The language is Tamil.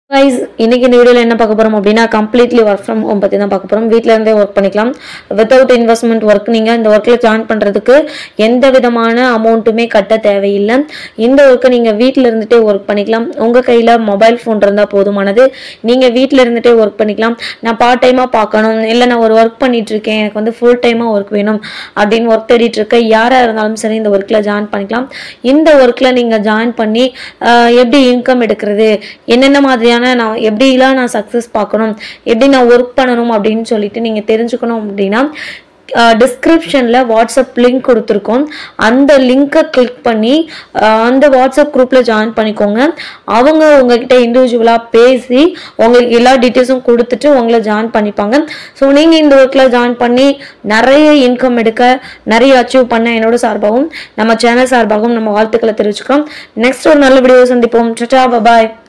கைஸ் இன்னைக்கு இந்த வீடியோவில் என்ன பார்க்க போகிறோம் அப்படின்னா கம்ப்ளீட்லி ஒர்க் ஃப்ரம் ஹோம் பற்றி தான் பார்க்க போகிறோம் வீட்டில் இருந்தே ஒர்க் பண்ணிக்கலாம் வித்தவுட் இன்வெஸ்ட்மெண்ட் ஒர்க் நீங்கள் இந்த ஒர்க்கில் ஜாயின் பண்ணுறதுக்கு எந்த விதமான அமௌண்ட்டுமே கட்ட தேவையில்லை இந்த ஒர்க்கை நீங்கள் வீட்டில் இருந்துகிட்டே ஒர்க் பண்ணிக்கலாம் உங்கள் கையில் மொபைல் ஃபோன் இருந்தால் போதுமானது நீங்கள் வீட்டில் இருந்துகிட்டே ஒர்க் பண்ணிக்கலாம் நான் பார்ட் டைமாக பார்க்கணும் இல்லை நான் ஒரு ஒர்க் பண்ணிட்டு இருக்கேன் எனக்கு வந்து ஃபுல் டைமாக ஒர்க் வேணும் அப்படின்னு ஒர்க் தேடிட்டு இருக்க யாராக இருந்தாலும் சரி இந்த ஒர்க்கில் ஜாயின் பண்ணிக்கலாம் இந்த ஒர்க்கில் நீங்கள் ஜாயின் பண்ணி ஆஹ், எப்படி இன்கம் எடுக்கிறது என்னென்ன மாதிரியான நான் எப்படிலாம் நான் சக்ஸஸ் பார்க்கணும் எப்படி நான் ஒர்க் பண்ணணும் அப்படின்னு சொல்லிட்டு நீங்கள் தெரிஞ்சுக்கணும் அப்படின்னா டிஸ்கிரிப்ஷனில் வாட்ஸ்அப் லிங்க் கொடுத்துருக்கோம் அந்த லிங்க்கை கிளிக் பண்ணி ஆஹ், அந்த வாட்ஸ்அப் குரூப்பில் ஜாயின் பண்ணிக்கோங்க அவங்க உங்ககிட்ட இண்டிவிஜுவலாக பேசி உங்களுக்கு எல்லா டீட்டெயில்ஸும் கொடுத்துட்டு உங்களை ஜாயின் பண்ணிப்பாங்க ஸோ நீங்கள் இந்த ஒர்க்கில் ஜாயின் பண்ணி நிறைய இன்கம் எடுக்க நிறைய அச்சீவ் பண்ண என்னோட சார்பாகவும் நம்ம சேனல் சார்பாகவும் நம்ம வாழ்த்துக்களை தெரிவிச்சுக்கிறோம் நெக்ஸ்ட் ஒரு நல்ல வீடியோ சந்திப்போம் சட்டா பாய்